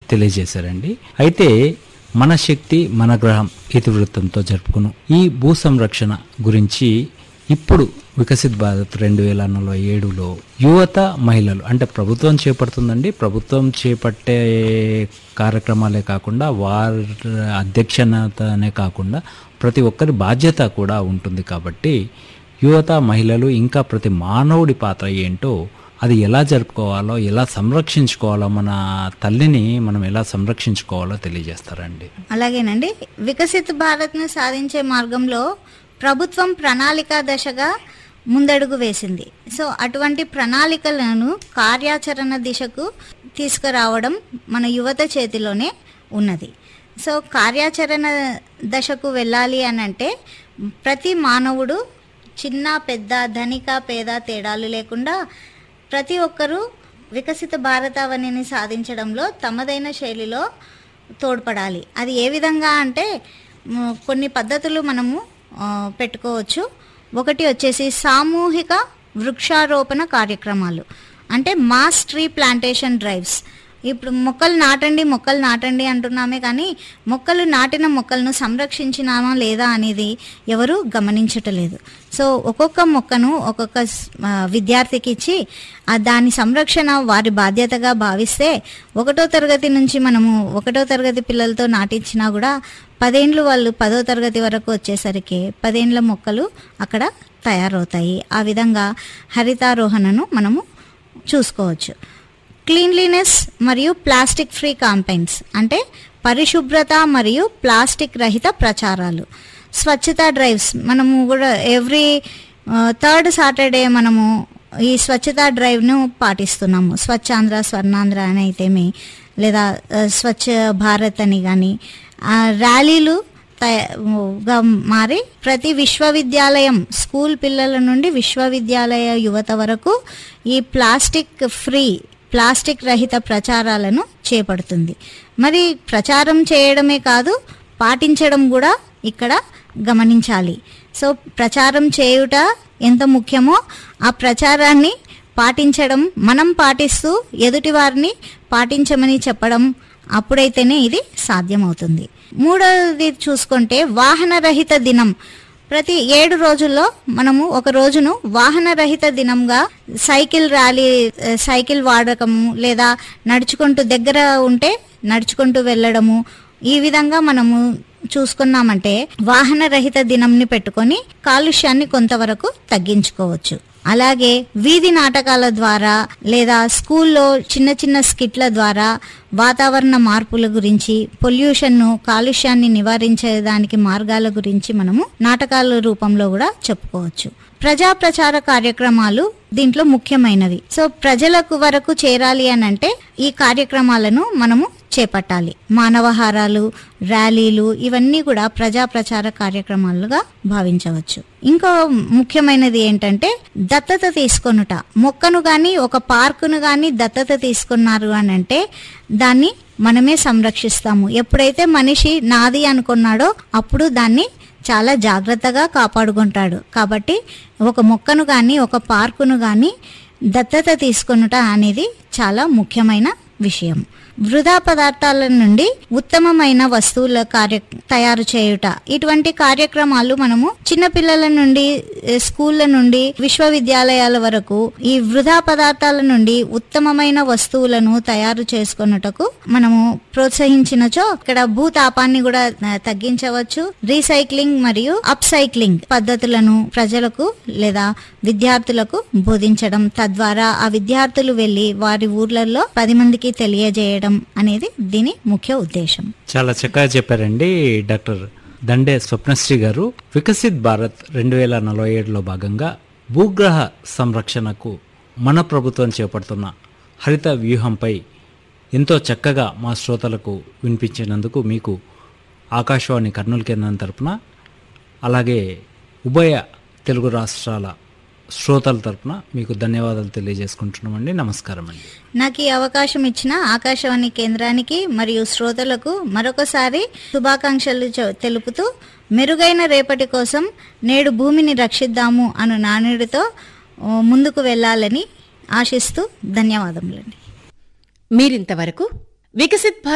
తెలియజేశారండి అయితే మన శక్తి మన గ్రహం ఇతివృత్తంతో జరుపుకును ఈ భూ సంరక్షణ గురించి ఇప్పుడు వికసిత్ భారత్ రెండు వేల నలభై ఏడులో యువత మహిళలు అంటే ప్రభుత్వం చేపడుతుందండి ప్రభుత్వం చేపట్టే కార్యక్రమాలే కాకుండా వారి అధ్యక్షతనే కాకుండా ప్రతి ఒక్కరి బాధ్యత కూడా ఉంటుంది కాబట్టి యువత మహిళలు ఇంకా ప్రతి మానవుడి పాత్ర ఏంటో అది ఎలా జరుపుకోవాలో ఎలా సంరక్షించుకోవాలో మన తల్లిని మనం ఎలా సంరక్షించుకోవాలో తెలియజేస్తారండి అలాగేనండి వికసిత్ భారత్ను సాధించే మార్గంలో ప్రభుత్వం ప్రణాళిక దశగా ముందడుగు వేసింది సో అటువంటి ప్రణాళికలను కార్యాచరణ దిశకు తీసుకురావడం మన యువత చేతిలోనే ఉన్నది సో కార్యాచరణ దశకు వెళ్ళాలి అని అంటే ప్రతి మానవుడు చిన్న పెద్ద ధనిక పేద తేడాలు లేకుండా ప్రతి ఒక్కరూ వికసిత భారతావనిని సాధించడంలో తమదైన శైలిలో తోడ్పడాలి అది ఏ విధంగా అంటే మ్, కొన్ని పద్ధతులు మనము ఆ, పెట్టుకోవచ్చు ఒకటి వచ్చేసి సామూహిక వృక్షారోపణ కార్యక్రమాలు అంటే మాస్ ట్రీ ప్లాంటేషన్ డ్రైవ్స్ ఇప్పుడు మొక్కలు నాటండి మొక్కలు నాటండి అంటున్నామే కానీ మొక్కలు నాటిన మొక్కలను సంరక్షించినామా లేదా అనేది ఎవరు గమనించటలేదు సో ఒక్కొక్క మొక్కను ఒక్కొక్క స్- ఆ, విద్యార్థికి ఇచ్చి ఆ దాని సంరక్షణ వారి బాధ్యతగా భావిస్తే ఒకటో తరగతి నుంచి మనము ఒకటో తరగతి పిల్లలతో నాటించినా కూడా పదేండ్లు వాళ్ళు పదో తరగతి వరకు వచ్చేసరికి పదేండ్ల మొక్కలు అక్కడ తయారవుతాయి ఆ విధంగా హరితారోహణను మనము చూసుకోవచ్చు క్లీన్లీనెస్ మరియు ప్లాస్టిక్ ఫ్రీ కాంపెయిన్స్ అంటే పరిశుభ్రత మరియు ప్లాస్టిక్ రహిత ప్రచారాలు స్వచ్ఛత డ్రైవ్స్ మనము కూడా ఎవ్రీ థర్డ్ సాటర్డే మనము ఈ స్వచ్ఛతా డ్రైవ్ను పాటిస్తున్నాము స్వచ్ఛాంధ్ర స్వర్ణాంధ్ర అని అయితేమి లేదా ఆ, స్వచ్ఛ భారత్ అని కానీ ర్యాలీలు తయ- గా మారి ప్రతి విశ్వవిద్యాలయం స్కూల్ పిల్లల నుండి విశ్వవిద్యాలయ యువత వరకు ఈ ప్లాస్టిక్ ఫ్రీ ప్లాస్టిక్ రహిత ప్రచారాలను చేపడుతుంది మరి ప్రచారం చేయడమే కాదు పాటించడం కూడా ఇక్కడ గమనించాలి సో ప్రచారం చేయుట ఎంత ముఖ్యమో ఆ ప్రచారాన్ని పాటించడం మనం పాటిస్తూ ఎదుటి వారిని పాటించమని చెప్పడం అప్పుడైతేనే ఇది సాధ్యమవుతుంది మూడవది చూసుకుంటే వాహన రహిత దినం ప్రతి ఏడు రోజుల్లో మనము ఒక రోజును వాహన రహిత దినంగా సైకిల్ ర్యాలీ ఆ, సైకిల్ వాడకము లేదా నడుచుకుంటూ దగ్గర ఉంటే నడుచుకుంటూ వెళ్ళడము ఈ విధంగా మనము చూసుకున్నామంటే వాహన రహిత దినంని పెట్టుకొని కాలుష్యాన్ని కొంతవరకు తగ్గించుకోవచ్చు అలాగే వీధి నాటకాల ద్వారా లేదా స్కూల్లో చిన్న చిన్న స్కిట్ల ద్వారా వాతావరణ మార్పుల గురించి పొల్యూషన్ను కాలుష్యాన్ని నివారించేదానికి మార్గాల గురించి మనము నాటకాల రూపంలో కూడా చెప్పుకోవచ్చు ప్రజా ప్రచార కార్యక్రమాలు దీంట్లో ముఖ్యమైనవి సో ప్రజలకు వరకు చేరాలి అని అంటే ఈ కార్యక్రమాలను మనము చేపట్టాలి మానవహారాలు ర్యాలీలు ఇవన్నీ కూడా ప్రజా ప్రచార కార్యక్రమాలుగా భావించవచ్చు ఇంకో ముఖ్యమైనది ఏంటంటే దత్తత తీసుకొనుట మొక్కను గాని ఒక పార్కును గాని దత్తత తీసుకున్నారు అని అంటే దాన్ని మనమే సంరక్షిస్తాము ఎప్పుడైతే మనిషి నాది అనుకున్నాడో అప్పుడు దాన్ని చాలా జాగ్రత్తగా కాపాడుకుంటాడు కాబట్టి ఒక మొక్కను కానీ ఒక పార్కును కానీ దత్తత తీసుకొనుట అనేది చాలా ముఖ్యమైన విషయం వృధా పదార్థాల నుండి ఉత్తమమైన వస్తువుల కార్య తయారు చేయుట ఇటువంటి కార్యక్రమాలు మనము చిన్నపిల్లల నుండి ఏ, స్కూళ్ళ నుండి విశ్వవిద్యాలయాల వరకు ఈ వృధా పదార్థాల నుండి ఉత్తమమైన వస్తువులను తయారు చేసుకొనుటకు మనము ప్రోత్సహించినచో ఇక్కడ భూతాపాన్ని కూడా ఆ, తగ్గించవచ్చు రీసైక్లింగ్ మరియు అప్ సైక్లింగ్ పద్ధతులను ప్రజలకు లేదా విద్యార్థులకు బోధించడం తద్వారా ఆ విద్యార్థులు వెళ్లి వారి ఊర్లలో పది మందికి తెలియజేయడం అనేది దీని ముఖ్య ఉద్దేశం చాలా చక్కగా చెప్పారండి డాక్టర్ దండే స్వప్నశ్రీ గారు వికసిత్ భారత్ రెండు వేల నలభై ఏడులో భాగంగా భూగ్రహ సంరక్షణకు మన ప్రభుత్వం చేపడుతున్న హరిత వ్యూహంపై ఎంతో చక్కగా మా శ్రోతలకు వినిపించినందుకు మీకు ఆకాశవాణి కర్నూలు కేంద్రం తరపున అలాగే ఉభయ తెలుగు రాష్ట్రాల శ్రోతల తరపున మీకు ధన్యవాదాలు తెలియజేసుకుంటున్నామండి నమస్కారం అండి నాకు ఈ అవకాశం ఇచ్చిన ఆకాశవాణి కేంద్రానికి మరియు శ్రోతలకు మరొకసారి శుభాకాంక్షలు చె- తెలుపుతూ మెరుగైన రేపటి కోసం నేడు భూమిని రక్షిద్దాము అను నానుడితో ఓ, ముందుకు వెళ్ళాలని ఆశిస్తూ ధన్యవాదములండి మీరింతవరకు వికసిత్ భారత్